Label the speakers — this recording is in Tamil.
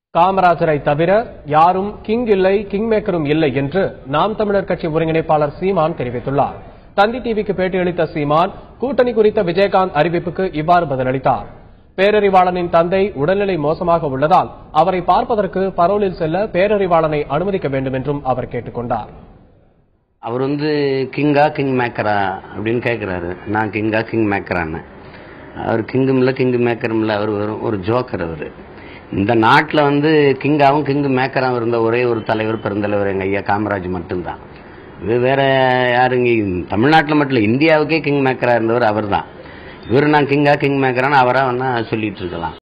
Speaker 1: காமராஜரை தவிர யாரும் கிங் இல்லை கிங் மேக்கரும் இல்லை என்று நாம் தமிழர் கட்சி ஒருங்கிணைப்பாளர் சீமான் தெரிவித்துள்ளார் தந்தி டிவிக்கு பேட்டியளித்த சீமான் கூட்டணி குறித்த விஜயகாந்த் அறிவிப்புக்கு இவ்வாறு பதிலளித்தார் பேரறிவாளனின் தந்தை உடல்நிலை மோசமாக உள்ளதால் அவரை பார்ப்பதற்கு பரோலில் செல்ல பேரறிவாளனை அனுமதிக்க வேண்டும் என்றும் அவர் கேட்டுக் கொண்டார்
Speaker 2: அவர் வந்து கிங்கா கிங் மேக்கரா அப்படின்னு கேட்குறாரு நான் கிங்கா கிங் மேக்கரான்னு அவர் கிங்கும் இல்லை கிங் மேக்கரும் இல்லை அவர் வெறும் ஒரு ஜோக்கர் அவர் இந்த நாட்டில் வந்து கிங்காவும் கிங் மேக்கராகவும் இருந்த ஒரே ஒரு தலைவர் பெருந்தலைவர் எங்கள் ஐயா காமராஜ் மட்டும்தான் இது வேற யாருங்க தமிழ்நாட்டில் மட்டும் இல்லை இந்தியாவுக்கே கிங் மேக்கராக இருந்தவர் அவர் தான் இவர் நான் கிங்கா கிங் மேக்கரான்னு அவராக வேணா சொல்லிட்டு இருக்கலாம்